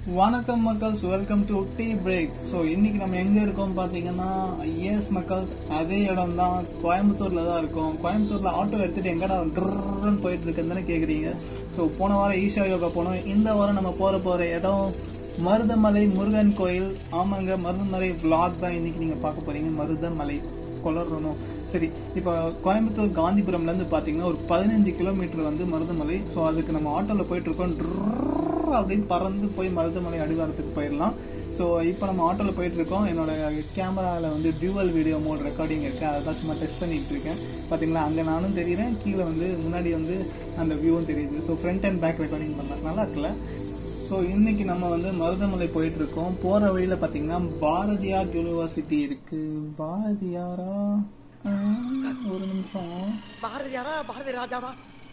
வணக்கம் மக்கள்ஸ் welcome to tea break so இன்னைக்கு நம்ம எங்க இருக்கோம் பார்த்தீங்கன்னா எஸ் மக்கள்ஸ் அதே இடம் தான் கோயம்புத்தூர்ல தான் இருக்கோம் கோயம்புத்தூர்ல ஆட்டோ எடுத்துட்டு எங்கடா ட்ருன்னு போயிட்டு இருக்குன்னு கேக்குறீங்க ஸோ போன வாரம் ஈஷா யோகா போனோம் இந்த வாரம் நம்ம போற போற இடம் மருதமலை முருகன் கோயில் ஆமாங்க மருதமலை vlog தான் இன்னைக்கு நீங்க பார்க்க போறீங்க மருதமலை கொளரணும் சரி இப்போ கோயம்புத்தூர் காந்திபுரம்ல இருந்து பாத்தீங்கன்னா ஒரு பதினஞ்சு கிலோமீட்டர் வந்து மருதமலை ஸோ அதுக்கு நம்ம ஆட்டோல போயிட்டு இருக்கோம் ட்ருர்ர் அப்படின்னு பறந்து போய் மருதமலை அடிவாரத்துக்கு போயிடலாம் ஸோ இப்போ நம்ம ஆட்டோல போயிட்டு இருக்கோம் என்னோட கேமராவில் வந்து டியூவல் வீடியோ மோட் ரெக்கார்டிங் இருக்கு அதை தான் சும்மா டெஸ்ட் பண்ணிட்டு இருக்கேன் பாத்தீங்களா அங்கே நானும் தெரியுறேன் கீழே வந்து முன்னாடி வந்து அந்த வியூவும் தெரியுது so front and back recording பண்ணலாம் நல்லா இருக்குல்ல ஸோ இன்னைக்கு நம்ம வந்து மருதமலை போயிட்டு இருக்கோம் போற வழியில பாத்தீங்கன்னா பாரதியார் யூனிவர்சிட்டி இருக்கு பாரதியாரா ஆஹ், ஒரு நிமிஷம் பாரதியாரா பாரதி ராஜாவா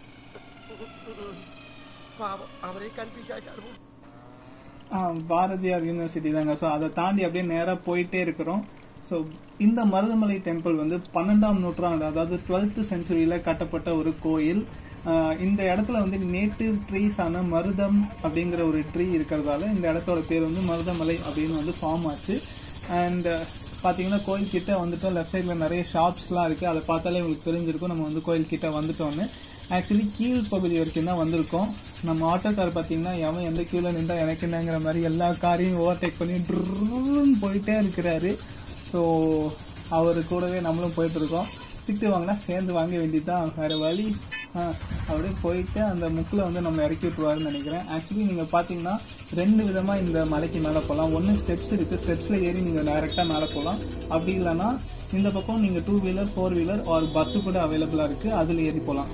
பாவம் அவரே கன்ஃபியூஸ் ஆயிட்டாரு ஆ, பாரதியார் யூனிவர்சிட்டி தாங்க ஸோ அதை தாண்டி அப்படியே நேரா போயிட்டே இருக்கிறோம் ஸோ இந்த மருதமலை டெம்பிள் வந்து பன்னெண்டாம் நூற்றாண்டு அதாவது டுவெல்த் செஞ்சுரியில கட்டப்பட்ட ஒரு கோயில் ஆ, இந்த இடத்துல வந்து நேட்டிவ் ட்ரீஸ் ஆன மருதம் அப்படிங்கிற ஒரு ட்ரீ இருக்கிறதால இந்த இடத்தோட பேர் வந்து மருதமலை அப்படின்னு வந்து ஃபார்ம் ஆச்சு அண்ட் பாத்தீங்கன்னா கோயில் கிட்ட வந்துட்டோம் லெஃப்ட் சைட்ல நிறைய ஷாப்ஸ்லாம் இருக்கு அதை பார்த்தாலே உங்களுக்கு தெரிஞ்சிருக்கும் நம்ம வந்து கோயில் கிட்ட வந்துட்டோம்னு ஆக்சுவலி கீழ் பகுதி வரைக்கும் தான் வந்திருக்கோம் நம்ம ஆட்டோக்கார் பாத்தீங்கன்னா எவன் எந்த கீழே நின்றா எனக்கு என்னங்கிற மாதிரி எல்லா காரையும் ஓவர்டேக் பண்ணி ட்ருன்னு போயிட்டே இருக்கிறாரு ஸோ அவரு கூடவே நம்மளும் போயிட்டு இருக்கோம் திட்டு வாங்கினா சேர்ந்து வாங்க வேண்டியதுதான் வேற வழி ஆ, அப்படியே போயிட்டு அந்த முக்கில் வந்து நம்ம இறக்கி விட்டுருவாருன்னு நினைக்கிறேன் ஆக்சுவலி நீங்க பாத்தீங்கன்னா ரெண்டு விதமா இந்த மலைக்கு மேல போகலாம் ஒன்னு ஸ்டெப்ஸ் இருக்கு ஸ்டெப்ஸ்ல ஏறி நீங்க டைரக்டா மேல போகலாம் அப்படி இல்லைன்னா இந்த பக்கம் நீங்க two wheeler four wheeler or bus கூட அவைலபிளா இருக்கு அதுல ஏறி போகலாம்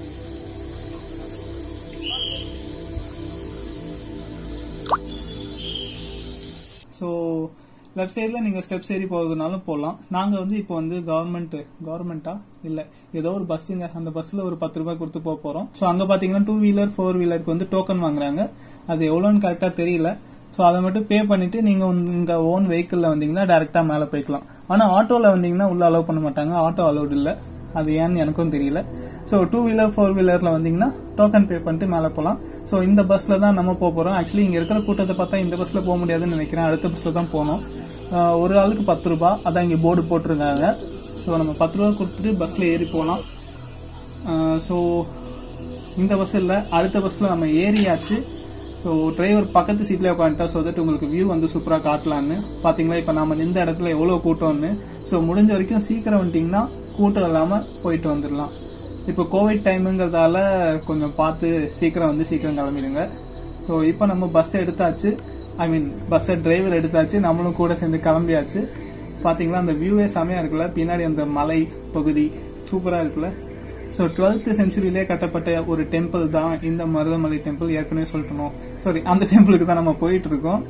ஸோ லெஃப்ட் சைடில் நீங்கள் ஸ்டெப்ஸ் ஏறி போகிறதுனாலும் போகலாம் நாங்கள் வந்து இப்போ வந்து கவர்மெண்ட் கவர்மெண்ட்டா இல்லை ஏதோ ஒரு பஸ்ஸுங்க அந்த பஸ்ஸில் ஒரு பத்து ரூபாய் கொடுத்து போக போகிறோம் ஸோ அங்கே பார்த்தீங்கன்னா டூ வீலர் ஃபோர் வீலருக்கு வந்து டோக்கன் வாங்குறாங்க அது எவ்வளோன்னு கரெக்டாக தெரியல ஸோ அதை மட்டும் பே பண்ணிட்டு நீங்கள் உங்கள் ஓன் வெஹிக்கிளில் வந்தீங்கன்னா டேரெக்டாக மேலே போய்க்கலாம் ஆனால் ஆட்டோவில் வந்தீங்கன்னா உள்ள அலோவ் பண்ண மாட்டாங்க ஆட்டோ அலோட் இல்லை அது ஏன்னு எனக்கும் தெரியல ஸோ டூ வீலர் ஃபோர் வீலர்ல வந்தீங்கன்னா டோக்கன் பே பண்ணிட்டு மேலே போகலாம் ஸோ இந்த பஸ்ல தான் நம்ம போக போறோம் ஆக்சுவலி இங்க இருக்கிற கூட்டத்தை பார்த்தா இந்த பஸ்ல போக முடியாதுன்னு நினைக்கிறேன் அடுத்த பஸ்ல தான் போகணும் ஆஹ் ஒரு ஆளுக்கு பத்து ரூபாய் அதான் இங்க போர்டு போட்டிருக்காங்க ஸோ நம்ம பத்து ரூபா கொடுத்துட்டு பஸ்ல ஏறி போகலாம் ஸோ இந்த பஸ் இல்லை அடுத்த பஸ்ல நம்ம ஏறியாச்சு ஸோ டிரைவர் பக்கத்து சீட்ல உட்காந்துட்டா ஸோ தட் உங்களுக்கு வியூ வந்து சூப்பராக காட்டலான்னு பாத்தீங்களா இப்போ நம்ம நின்ற இடத்துல எவ்வளோ கூட்டம்னு ஸோ முடிஞ்ச வரைக்கும் சீக்கிரம் வந்துட்டீங்கன்னா கூட்டம் இல்லாமல் போயிட்டு வந்துடலாம் இப்போ கோவிட் டைமுங்கிறதால கொஞ்சம் பார்த்து சீக்கிரம் வந்து சீக்கிரம் கிளம்பிடுங்க ஸோ இப்போ நம்ம பஸ் எடுத்தாச்சு ஐ மீன் பஸ்ஸை டிரைவர் எடுத்தாச்சு நம்மளும் கூட சேர்ந்து கிளம்பியாச்சு பாத்தீங்களா அந்த வியூவே செமையா இருக்குல்ல பின்னாடி அந்த மலை பகுதி சூப்பரா இருக்குல்ல ஸோ டுவெல்த் செஞ்சுரியிலே கட்டப்பட்ட ஒரு டெம்பிள் தான் இந்த மருதமலை டெம்பிள் ஏற்கனவே சொல்லிட்டோம் சாரி அந்த டெம்பிளுக்கு தான் நம்ம போயிட்டு இருக்கோம்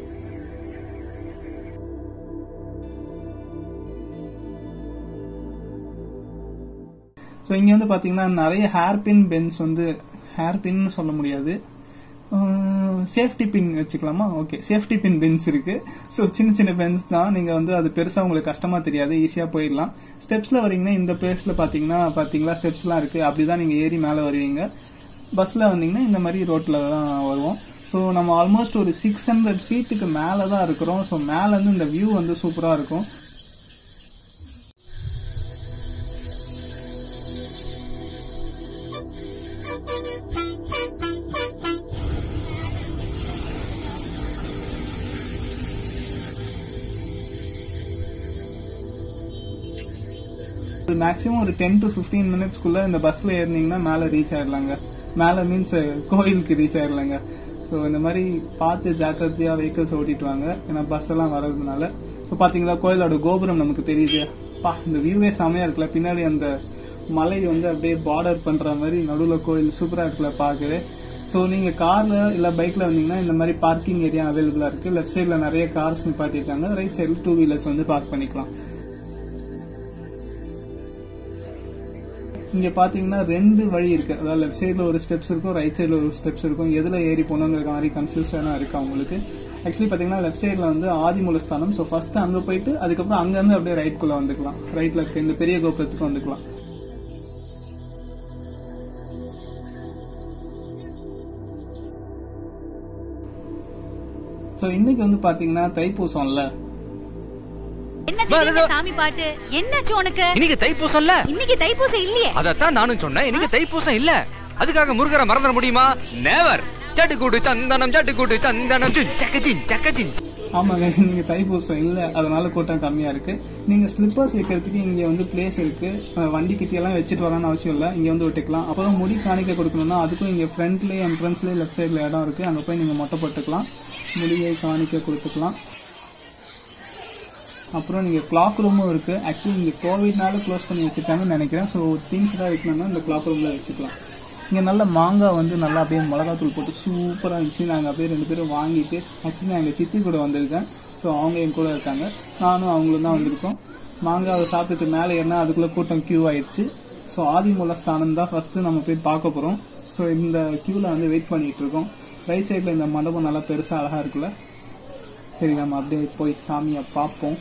ஸோ இங்க வந்து பாத்தீங்கன்னா நிறைய ஹேர் பின் பென்ஸ் வந்து ஹேர் பின் சொல்ல முடியாது சேஃப்டி பின் வச்சுக்கலாமா ஓகே சேஃப்டி பின் பென்ஸ் இருக்கு ஸோ சின்ன சின்ன பென்ஸ் தான் நீங்க வந்து அது பெருசா உங்களுக்கு கஷ்டமா தெரியாது ஈஸியா போயிடலாம் ஸ்டெப்ஸ்ல வரீங்கன்னா இந்த பிளேஸ்ல பாத்தீங்கன்னா பாத்தீங்களா ஸ்டெப்ஸ்லாம் இருக்கு அப்படிதான் நீங்க ஏறி மேல வருவீங்க பஸ்ல வந்தீங்கன்னா இந்த மாதிரி ரோட்ல தான் வருவோம் ஸோ நம்ம ஆல்மோஸ்ட் ஒரு சிக்ஸ் ஹண்ட்ரட் ஃபீட்டுக்கு மேல தான் இருக்கிறோம் ஸோ மேல இருந்து இந்த வியூ வந்து சூப்பரா இருக்கும் மேக்ஸிமம் ஒரு டென் டு ஃபிஃப்டீன் மினிட்ஸ்க்குள்ள இந்த பஸ்ல ஏறினீங்கன்னா மேல ரீச் ஆயிடலாங்க மேல மீன்ஸ் கோயிலுக்கு ரீச் ஆயிடலாங்க ஸோ இந்த மாதிரி பார்த்து ஜாக்கிரதையா வெஹிக்கிள்ஸ் ஓட்டிட்டு வாங்க ஏன்னா பஸ் எல்லாம் வர்றதுனால ஸோ பாத்தீங்களா கோயிலோட கோபுரம் நமக்கு தெரியுது பா இந்த வியூவே செமையா இருக்குல்ல பின்னாடி அந்த மலை வந்து அப்படியே பார்டர் பண்ற மாதிரி நடுவில் கோயில் சூப்பரா இருக்குல்ல பார்க்கவே ஸோ நீங்க கார்ல இல்ல பைக்ல வந்தீங்கன்னா இந்த மாதிரி பார்க்கிங் ஏரியா அவைலபிளா இருக்கு லெஃப்ட் சைட்ல நிறைய கார்ஸ் நிப்பாட்டிருக்காங்க ரைட் சைடுல டூ வீலர்ஸ் வந்து பார்க் பண்ணிக்கலாம் இங்க பாத்தீங்கன்னா ரெண்டு வழி இருக்கு அதாவது லெஃப்ட் சைடுல ஒரு ஸ்டெப்ஸ் இருக்கும் ரைட் சைடுல ஒரு ஸ்டெப்ஸ் இருக்கும் எதுல ஏறி போகணுங்கிற மாதிரி கன்ஃபியூஷனா இருக்கு அவங்களுக்கு ஆக்சுவலி பாத்தீங்கன்னா லெஃப்ட் சைடுல வந்து ஆதிமூலஸ்தானம் ஸோ ஃபர்ஸ்ட் அங்க போயிட்டு அதுக்கப்புறம் அங்க இருந்து அப்படியே ரைட் குள்ள வந்துக்கலாம் ரைட்ல இருக்க இந்த பெரிய கோபுரத்துக்கு வந்துக்கலாம் ஸோ இன்னைக்கு வந்து பாத்தீங்கன்னா தைப்பூசம்ல என்ன திடீர்னு சாமி பாட்டு என்னாச்சு உனக்கு இன்னைக்கு தைப்பூசம்ல இன்னைக்கு தைப்பூசம் இல்லையே அதத்தான் நானும் சொன்னேன் இன்னைக்கு தைப்பூசம் இல்ல அதுக்காக முருகரை மறந்துட முடியுமா நேவர் சட்டுக்கூடு சந்தனம் சட்டுக்கூடு சந்தனம் சின், சக்கச்சின் சக்கச்சின் ஆமாங்க நீங்க தைப்பூசம் இல்ல அதனால கூட்டம் கம்மியா இருக்கு நீங்க ஸ்லிப்பர்ஸ் வைக்கிறதுக்கு இங்க வந்து பிளேஸ் இருக்கு அஹ் வண்டி கிட்ட எல்லாம் வச்சுட்டு வரணும்னு அவசியம் இல்ல இங்க வந்து விட்டுக்கலாம் அப்புறம் முடி காணிக்க கொடுக்கணும்னா அதுக்கும் இங்க ஃப்ரண்ட்லயே என்ட்ரன்ஸ்லயே லெஃப்ட் சைடுல இடம் இருக்கு அங்க போய் நீங்க மொட்டை போட்டுக்கலாம் முடியை காணிக்க கொடுத்துக்கலாம் அப்புறம் நீங்க கிளாக் ரூமும் இருக்கு ஆக்சுவலி இங்க கோவிட்னால க்ளோஸ் பண்ணி வச்சிருக்காங்கன்னு நினைக்கிறேன் ஸோ திங்ஸ் தான் வைக்கணும்னா இந்த கிளாக் ரூம்ல வச்சுக்கலாம் இங்க நல்ல மாங்காய் வந்து நல்லா அப்படியே மிளகாத்தூள் போட்டு சூப்பரா இருந்துச்சு நாங்க அப்படியே ரெண்டு பேரும் வாங்கிட்டு ஆக்சுவலி நான் எங்க சித்தி கூட வந்திருக்கேன் ஸோ அவங்க என் கூட இருக்காங்க நானும் அவங்களும் தான் வந்திருக்கோம் மாங்காவை சாப்பிட்டுட்டு மேலே ஏறினா அதுக்குள்ள கூட்டம் கியூ ஆயிடுச்சு ஸோ ஆதிமூல ஸ்தானம் தான் ஃபர்ஸ்ட் நம்ம போய் பார்க்க போறோம் ஸோ இந்த கியூல வந்து வெயிட் பண்ணிட்டு இருக்கோம் ரைட் சைட்ல இந்த மண்டபம் நல்லா பெருசா அழகா இருக்குல்ல சரி நம்ம அப்படியே போய் சாமியை பார்ப்போம்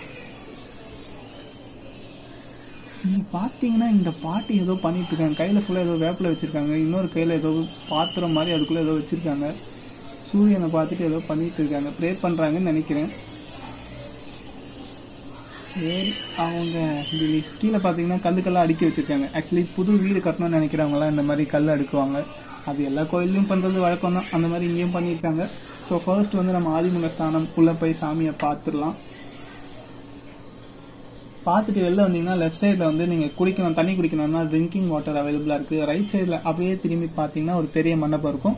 நீங்க பாத்தீங்கன்னா இந்த பாட்டி ஏதோ பண்ணிட்டு இருக்காங்க கையில ஃபுல்லா ஏதோ வேப்பில வச்சிருக்காங்க இன்னொரு கையில ஏதோ பாத்திரம் மாதிரி அதுக்குள்ள ஏதோ வச்சிருக்காங்க சூரியனை பார்த்துட்டு ஏதோ பண்ணிட்டு இருக்காங்க ப்ரே பண்றாங்கன்னு நினைக்கிறேன் சரி அவங்க belief. கீழே பார்த்தீங்கன்னா கல்லுக்கெல்லாம் அடுக்கி வச்சிருக்காங்க ஆக்சுவலி புது வீடு கட்டணும்னு நினைக்கிறவங்களாம் இந்த மாதிரி கல் அடுக்குவாங்க அது எல்லா கோயிலையும் பண்றது வழக்கம் தான் அந்த மாதிரி இங்கேயும் பண்ணியிருக்காங்க ஸோ ஃபர்ஸ்ட் வந்து நம்ம ஆதிமுக ஸ்தானம் உள்ள போய் சாமியை பார்த்துடலாம் பார்த்துட்டு வெளில வந்தீங்கன்னா லெஃப்ட் சைடில் வந்து நீங்கள் குடிக்கணும் தண்ணி குடிக்கணும்னா ட்ரிங்கிங் வாட்டர் அவைலபிளாக இருக்குது ரைட் சைடில் அப்படியே திரும்பி பார்த்தீங்கன்னா ஒரு பெரிய மண்டபம் இருக்கும்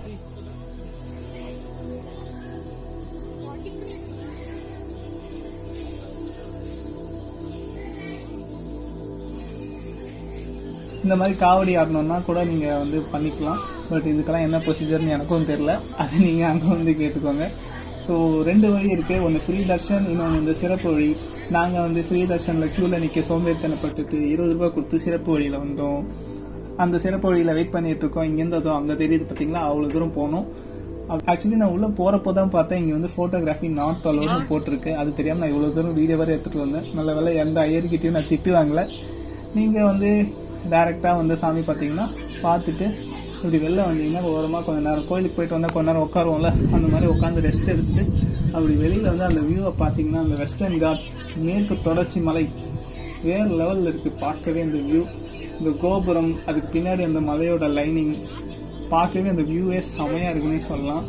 இந்த மாதிரி காவடி ஆடணும்னா கூட நீங்கள் வந்து பண்ணிக்கலாம் பட் இதுக்கெல்லாம் என்ன ப்ரொசீஜர்னு எனக்கும் தெரியல அது நீங்கள் அங்கே வந்து கேட்டுக்கோங்க ஸோ ரெண்டு வழி இருக்கு ஒன்று ஃப்ரீ தர்ஷன் இன்னொன்று வந்து சிறப்பு வழி நாங்கள் வந்து ஃப்ரீ தர்ஷனில் க்யூவில் நிற்க சோம்பேறித்தனப்பட்டுட்டு இருபது ரூபாய் கொடுத்து சிறப்பு வழியில் வந்தோம் அந்த சிறப்பு வழியில் வெயிட் பண்ணிட்டு இருக்கோம் இங்கேருந்து அதுவும் அங்கே தெரியுது பார்த்தீங்களா அவ்வளோ தூரம் போனோம் ஆக்சுவலி நான் உள்ள போறப்போ தான் பார்த்தேன் இங்க வந்து போட்டோகிராஃபி நாட் அலோன்னு போட்டிருக்கு அது தெரியாம நான் இவ்வளவு தூரம் வீடியோ வரை எடுத்துட்டு வந்தேன் நல்ல வேலை எந்த ஐயர்கிட்டயும் நான் திட்டு வாங்கல நீங்க வந்து டைரக்டா வந்து சாமி பார்த்தீங்கன்னா பார்த்துட்டு இப்படி வெளில வந்தீங்கன்னா ஓரமா கொஞ்ச நேரம் கோயிலுக்கு போயிட்டு வந்தா கொஞ்ச நேரம் உட்காருவோம்ல அந்த மாதிரி உட்காந்து ரெஸ்ட் எடுத்துட்டு அப்படி வெளியில வந்து அந்த வியூவை பார்த்தீங்கன்னா அந்த வெஸ்டர்ன் காட்ஸ் மேற்கு தொடர்ச்சி மலை வேற லெவல்ல இருக்கு பார்க்கவே இந்த வியூ இந்த கோபுரம் அதுக்கு பின்னாடி அந்த மலையோட லைனிங் பார்க்கவே அந்த வியூவே செமையா இருக்குன்னே சொல்லலாம்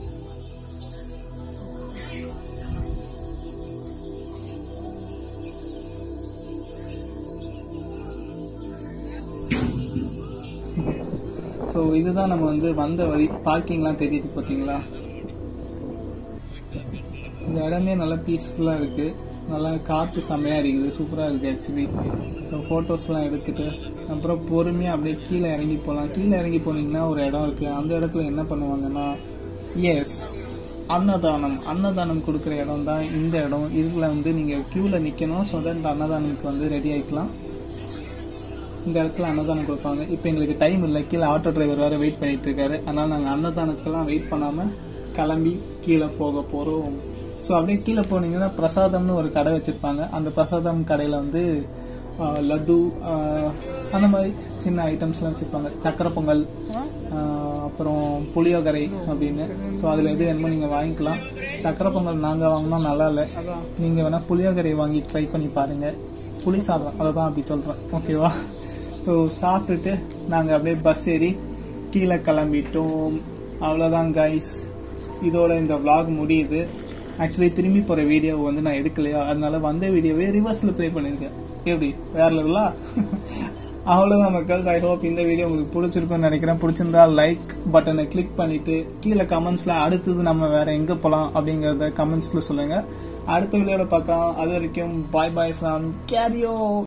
ஸோ இதுதான் நம்ம வந்து வந்த வழி பார்க்கிங்லாம் தெரியுது பார்த்தீங்களா இந்த இடமே நல்லா பீஸ்ஃபுல்லாக இருக்கு நல்லா காற்று செம்மையாக அடிக்குது சூப்பராக இருக்கு ஆக்சுவலி ஸோ ஃபோட்டோஸ்லாம் எடுத்துட்டு அப்புறம் பொறுமையாக அப்படியே கீழே இறங்கி போகலாம் கீழே இறங்கி போனீங்கன்னா ஒரு இடம் இருக்கு அந்த இடத்துல என்ன பண்ணுவாங்கன்னா எஸ் அன்னதானம் அன்னதானம் கொடுக்குற இடம் தான் இந்த இடம் இதுல வந்து நீங்கள் க்யூவில் நிற்கணும் ஸோ தட் அன்னதானத்துக்கு வந்து ரெடி ஆகிக்கலாம் இந்த இடத்துல அன்னதானம் கொடுப்பாங்க இப்போ எங்களுக்கு டைம் இல்லை கீழே ஆட்டோ டிரைவர் வேற வெயிட் பண்ணிட்டு இருக்காரு அதனால நாங்கள் அன்னதானத்துக்கெல்லாம் வெயிட் பண்ணாம கிளம்பி கீழே போக போறோம் ஸோ அப்படியே கீழே போனீங்கன்னா பிரசாதம்னு ஒரு கடை வச்சிருப்பாங்க அந்த பிரசாதம் கடையில வந்து ஆஹ், லட்டு ஆஹ், அந்த மாதிரி சின்ன ஐட்டம்ஸ்லாம் வச்சிருப்பாங்க சக்கரை பொங்கல் ஆஹ், அப்புறம் புளியோகரை அப்படின்னு ஸோ அதில் எது வேணுமோ நீங்கள் வாங்கிக்கலாம் சக்கரை பொங்கல் நாங்கள் வாங்கினா நல்லா இல்லை நீங்கள் வேணால் புளியோகரை வாங்கி ட்ரை பண்ணி பாருங்க புளி சாதம் அதை தான் அப்படி சொல்கிறேன் ஓகேவா ஸோ சாப்பிட்டுட்டு நாங்கள் அப்படியே பஸ் ஏறி கீழே கிளம்பிட்டோம் அவ்வளோதான் கைஸ் இதோட இந்த vlog முடியுது ஆக்சுவலி திரும்பி போகிற வீடியோ வந்து நான் எடுக்கலையா அதனால வந்த வீடியோவே ரிவர்ஸில் ப்ளே பண்ணியிருக்கேன் எப்படி வேற லெவலா அவ்வளோதான் மக்கள் ஐ ஹோப் இந்த வீடியோ உங்களுக்கு பிடிச்சிருக்கும்னு நினைக்கிறேன் பிடிச்சிருந்தா லைக் பட்டனை கிளிக் பண்ணிட்டு கீழே கமெண்ட்ஸ்ல அடுத்தது நம்ம வேற எங்க போலாம் அப்படிங்கறத கமெண்ட்ஸ்ல சொல்லுங்க அடுத்த வீடியோட பார்க்கலாம் அது வரைக்கும் பாய் பாய் ஃப்ரம் கேரியோ